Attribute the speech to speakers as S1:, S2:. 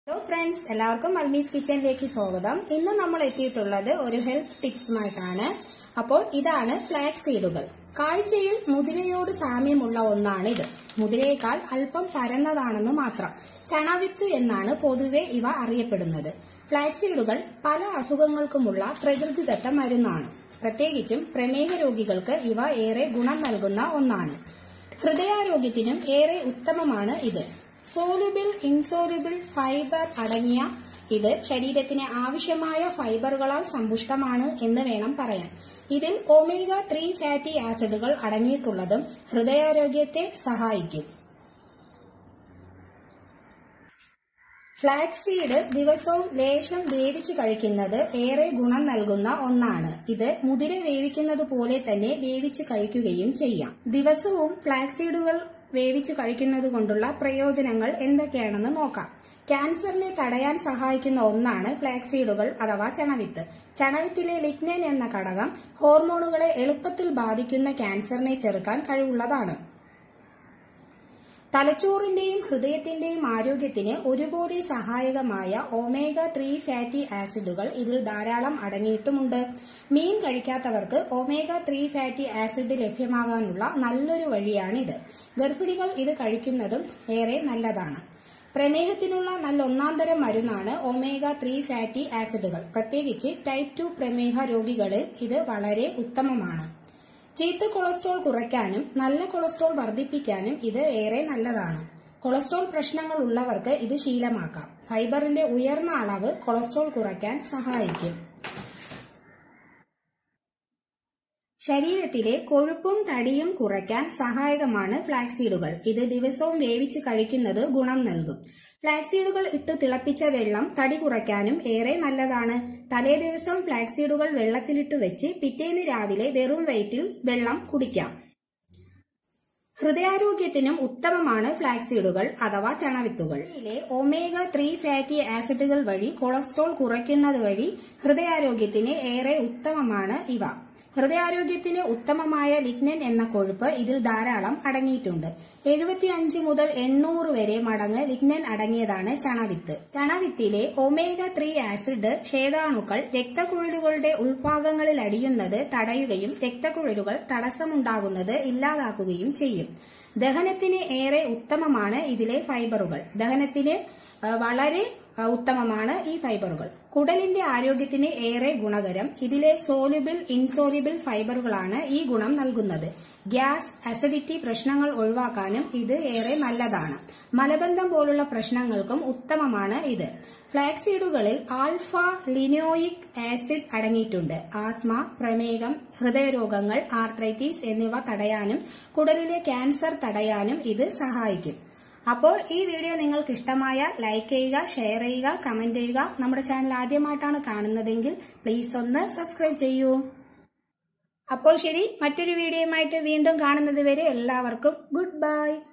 S1: hello friends എല്ലാവർക്കും മൽമീസ് കിച്ചണിലേക്ക് സ്വാഗതം ഇന്ന് നമ്മൾ എത്തിയിട്ടുള്ളത് ഒരു ഹെൽത്ത് ടിപ്സുമായിട്ടാണ് അപ്പോൾ ഇതാണ് ഫ്ലാക്സ് സീഡുകൾ കാഴ്ചയിൽ മുതിരയോട് സാമ്യമുള്ള ഒന്നാണ് ഇത് മുതിരയേക്കാൾ അല്പം പരന്നതാണെന്ന് മാത്രം ചണവിത്ത് എന്നാണ് പൊതുവെ ഇവ അറിയപ്പെടുന്നത് ഫ്ലാക്സ് സീഡുകൾ പല അസുഖങ്ങൾക്കുമുള്ള പ്രകൃതിദത്ത മരുന്നാണ് പ്രത്യേകിച്ചും പ്രമേഹ രോഗികൾക്ക് ഇവ ഏറെ ഗുണം നൽകുന്ന ഒന്നാണ് ഹൃദയാരോഗ്യത്തിനും ഏറെ ഉത്തമമാണ് ഇത് സോലുബിൾ ഇൻസോലുബിൾ ഫൈബർ അടങ്ങിയ ഇത് ശരീരത്തിന് ആവശ്യമായ ഫൈബറുകളാൽ സമ്പുഷ്ടമാണ് എന്ന് വേണം പറയാൻ ഇതിൽ ഒമേഗ ത്രീ ഫാറ്റി ആസിഡുകൾ അടങ്ങിയിട്ടുള്ളതും ഹൃദയാരോഗ്യത്തെ സഹായിക്കും ഫ്ലാക്സീഡ് ദിവസവും ലേശം വേവിച്ച് കഴിക്കുന്നത് ഏറെ ഗുണം നൽകുന്ന ഒന്നാണ് ഇത് മുതിര വേവിക്കുന്നത് പോലെ തന്നെ വേവിച്ച് കഴിക്കുകയും ചെയ്യാം ദിവസവും ഫ്ലാക്സീഡുകൾ വേവിച്ച് കഴിക്കുന്നത് കൊണ്ടുള്ള പ്രയോജനങ്ങൾ എന്തൊക്കെയാണെന്ന് നോക്കാം ക്യാൻസറിനെ തടയാൻ സഹായിക്കുന്ന ഒന്നാണ് ഫ്ലാക്സീഡുകൾ അഥവാ ചണവിത്ത് ചണവിത്തിലെ ലിഗ്നൻ എന്ന ഘടകം ഹോർമോണുകളെ എളുപ്പത്തിൽ ബാധിക്കുന്ന ക്യാൻസറിനെ ചെറുക്കാൻ കഴിവുള്ളതാണ് തലച്ചോറിന്റെയും ഹൃദയത്തിന്റെയും ആരോഗ്യത്തിന് ഒരുപോലെ സഹായകമായ ഒമേഗ ത്രീ ഫാറ്റി ആസിഡുകൾ ഇതിൽ ധാരാളം അടങ്ങിയിട്ടുമുണ്ട് മീൻ കഴിക്കാത്തവർക്ക് ഒമേഗ ത്രീ ഫാറ്റി ആസിഡ് ലഭ്യമാകാനുള്ള നല്ലൊരു വഴിയാണിത് ഗർഭിണികൾ ഇത് കഴിക്കുന്നതും ഏറെ നല്ലതാണ് പ്രമേഹത്തിനുള്ള നല്ല ഒന്നാന്തരം മരുന്നാണ് ഒമേഗ ത്രീ ഫാറ്റി ആസിഡുകൾ പ്രത്യേകിച്ച് ടൈപ്പ് ടു പ്രമേഹ രോഗികളിൽ ഇത് വളരെ ഉത്തമമാണ് ചീത്ത കൊളസ്ട്രോൾ കുറയ്ക്കാനും നല്ല കൊളസ്ട്രോൾ വർദ്ധിപ്പിക്കാനും ഇത് ഏറെ നല്ലതാണ് കൊളസ്ട്രോൾ പ്രശ്നങ്ങൾ ഉള്ളവർക്ക് ഇത് ശീലമാക്കാം ഫൈബറിന്റെ ഉയർന്ന അളവ് കൊളസ്ട്രോൾ കുറയ്ക്കാൻ സഹായിക്കും ശരീരത്തിലെ കൊഴുപ്പും തടിയും കുറയ്ക്കാൻ സഹായകമാണ് ഫ്ലാക്സീഡുകൾ ഇത് ദിവസവും വേവിച്ച് കഴിക്കുന്നത് ഗുണം നൽകും ഫ്ലാക്സീഡുകൾ ഇട്ട് തിളപ്പിച്ച വെള്ളം തടി കുറയ്ക്കാനും ഏറെ നല്ലതാണ് തലേ ദിവസം ഫ്ലാക്സീഡുകൾ വെള്ളത്തിലിട്ട് വെച്ച് പിറ്റേന്ന് രാവിലെ വെറും വയറ്റിൽ വെള്ളം കുടിക്കാം ഹൃദയാരോഗ്യത്തിനും ഉത്തമമാണ് ഫ്ലാക്സീഡുകൾ അഥവാ ചണവിത്തുകൾ ഇതിലെ ഒമേഗ ത്രീ ഫാറ്റി ആസിഡുകൾ വഴി കൊളസ്ട്രോൾ കുറയ്ക്കുന്നത് വഴി ഹൃദയാരോഗ്യത്തിന് ഏറെ ഉത്തമമാണ് ഇവ ഹൃദയാരോഗ്യത്തിന് ഉത്തമമായ ലിഗ്നൻ എന്ന കൊഴുപ്പ് ഇതിൽ ധാരാളം അടങ്ങിയിട്ടുണ്ട് എഴുപത്തിയഞ്ച് മുതൽ എണ്ണൂറ് വരെ മടങ്ങ് ലിഗ്നൻ അടങ്ങിയതാണ് ചണവിത്ത് ചണവിത്തിലെ ഒമേഗ ത്രീ ആസിഡ് ക്ഷേതാണുക്കൾ രക്തക്കുഴലുകളുടെ ഉൾഭാഗങ്ങളിൽ അടിയുന്നത് തടയുകയും രക്തക്കുഴലുകൾ തടസ്സമുണ്ടാകുന്നത് ഇല്ലാതാക്കുകയും ചെയ്യും ദഹനത്തിന് ഏറെ ഉത്തമമാണ് ഇതിലെ ഫൈബറുകൾ ദഹനത്തിന് വളരെ ഉത്തമമാണ് ഈ ഫൈബറുകൾ കുടലിന്റെ ആരോഗ്യത്തിന് ഏറെ ഗുണകരം ഇതിലെ സോലുബിൾ ഇൻസോലിബിൾ ഫൈബറുകളാണ് ഈ ഗുണം നൽകുന്നത് ഗ്യാസ് അസിഡിറ്റി പ്രശ്നങ്ങൾ ഒഴിവാക്കാനും ഇത് ഏറെ നല്ലതാണ് മലബന്ധം പോലുള്ള പ്രശ്നങ്ങൾക്കും ഉത്തമമാണ് ഇത് ഫ്ലാക്സീഡുകളിൽ ആൽഫ ലിനോയിക് ആസിഡ് അടങ്ങിയിട്ടുണ്ട് ആസ്മ പ്രമേഹം ഹൃദയരോഗങ്ങൾ ആർത്രൈറ്റിസ് എന്നിവ തടയാനും കുടലിലെ ക്യാൻസർ തടയാനും ഇത് സഹായിക്കും അപ്പോൾ ഈ വീഡിയോ നിങ്ങൾക്ക് ഇഷ്ടമായ ലൈക്ക് ചെയ്യുക ഷെയർ ചെയ്യുക കമന്റ് ചെയ്യുക നമ്മുടെ ചാനൽ ആദ്യമായിട്ടാണ് കാണുന്നതെങ്കിൽ പ്ലീസ് ഒന്ന് സബ്സ്ക്രൈബ് ചെയ്യൂ അപ്പോൾ ശരി മറ്റൊരു വീഡിയോയുമായിട്ട് വീണ്ടും കാണുന്നത് വരെ എല്ലാവർക്കും ഗുഡ് ബൈ